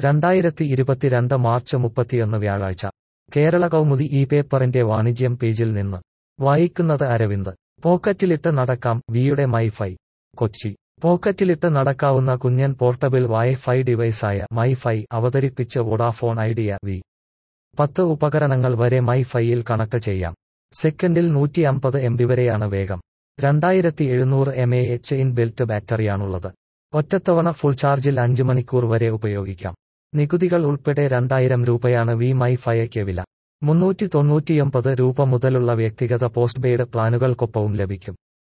രണ്ടായിരത്തി ഇരുപത്തിരണ്ട് മാർച്ച് മുപ്പത്തിയൊന്ന് വ്യാഴാഴ്ച കേരള കൗമുദി ഈ പേപ്പറിന്റെ വാണിജ്യം പേജിൽ നിന്ന് വായിക്കുന്നത് അരവിന്ദ് പോക്കറ്റിലിട്ട് നടക്കാം വിയുടെ മൈഫൈ കൊച്ചി പോക്കറ്റിലിട്ട് നടക്കാവുന്ന കുഞ്ഞൻ പോർട്ടബിൾ വൈഫൈ ഡിവൈസായ മൈഫൈ അവതരിപ്പിച്ച് വോഡാഫോൺ ഐഡിയ വി പത്ത് ഉപകരണങ്ങൾ വരെ മൈഫൈയിൽ കണക്ട് ചെയ്യാം സെക്കൻഡിൽ നൂറ്റി അമ്പത് എം ബി വരെയാണ് വേഗം രണ്ടായിരത്തി എഴുന്നൂറ് M A H in built ബാറ്ററിയാണുള്ളത് ഒറ്റത്തവണ ഫുൾ ചാർജിൽ അഞ്ച് മണിക്കൂർ വരെ ഉപയോഗിക്കാം നികുതികൾ ഉൾപ്പെടെ രണ്ടായിരം രൂപയാണ് വി മൈഫൈയ്ക്ക് വില മുന്നൂറ്റി തൊണ്ണൂറ്റിയൊമ്പത് രൂപ മുതലുള്ള വ്യക്തിഗത പോസ്റ്റ് പെയ്ഡ് പ്ലാനുകൾക്കൊപ്പവും ലഭിക്കും